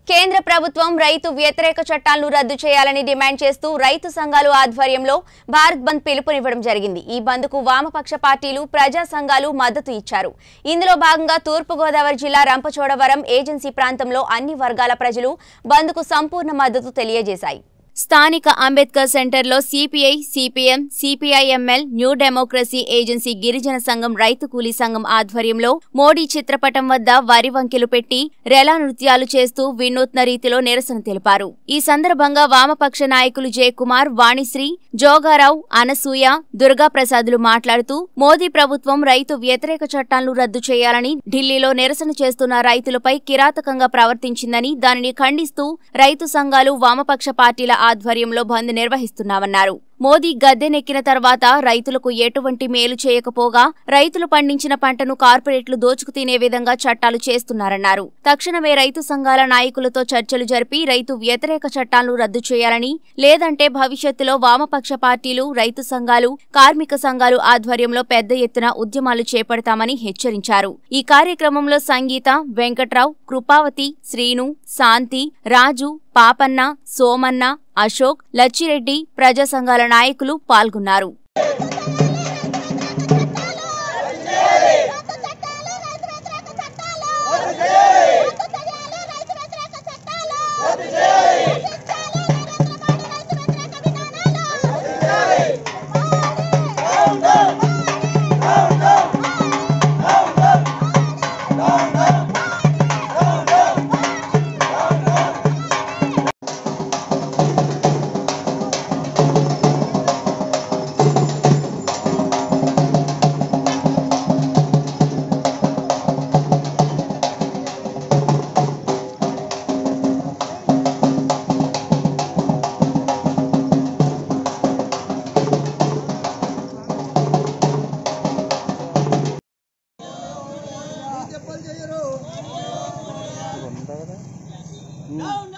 కేంద్ర ప్రభుత్వం రైతు వ్యతిరేక చట్టాలను రద్దు చేయాలని డిమాండ్ చేస్తూ రైతు సంఘాలు ఆధ్వర్యంలో భారత్ బంద్ పిలుపునివ్వడం జరిగింది ఈ బంద్కు వామపక్ష పార్టీలు ప్రజా సంఘాలు మద్దతు ఇచ్చారు ఇందులో భాగంగా తూర్పుగోదావరి జిల్లా రంపచోడవరం ఏజెన్సీ ప్రాంతంలో అన్ని వర్గాల ప్రజలు బంద్కు సంపూర్ణ మద్దతు తెలియజేశాయి స్థానిక అంబేద్కర్ సెంటర్లో CPI CPM CPIML new democracy agency గిరిజన సంఘం రైతు కూలీ సంఘం ఆధ్వర్యంలో మోడీ చిత్రపటం వద్ద వరి వంకెలు పెట్టి రెలా నృత్యాలు చేస్తూ వినూత్న రీతిలో నిరసన తెలిపారు ఈ సందర్భంగా వామపక్ష నాయకులు జయకుమార్ వాణిశ్రీ జోగారావు అనసూయ దుర్గాప్రసాదులు మాట్లాడుతూ మోదీ ప్రభుత్వం రైతు వ్యతిరేక చట్టాలను రద్దు చేయాలని ఢిల్లీలో నిరసన చేస్తున్న రైతులపై కిరాతకంగా ప్రవర్తించిందని దానిని ఖండిస్తూ రైతు సంఘాలు వామపక్ష పార్టీల ఆధ్వర్యంలో బంద్ నిర్వహిస్తున్నామన్నారు మోదీ గద్దెనెక్కిన తర్వాత రైతులకు ఎటువంటి మేలు చేయకపోగా రైతులు పండించిన పంటను కార్పొరేట్లు దోచుకు తినే విధంగా చట్టాలు చేస్తున్నారన్నారు తక్షణమే రైతు సంఘాల నాయకులతో చర్చలు జరిపి రైతు వ్యతిరేక చట్టాలను రద్దు చేయాలని లేదంటే భవిష్యత్తులో వామపక్ష పార్టీలు రైతు సంఘాలు కార్మిక సంఘాలు ఆధ్వర్యంలో పెద్ద ఎత్తున ఉద్యమాలు చేపడతామని హెచ్చరించారు ఈ కార్యక్రమంలో సంగీత వెంకట్రావు కృపావతి శ్రీను శాంతి రాజు పాపన్న సోమన్న అశోక్ లచ్చిరెడ్డి ప్రజా సంఘాల నాయకులు పాల్గొన్నారు డౌన్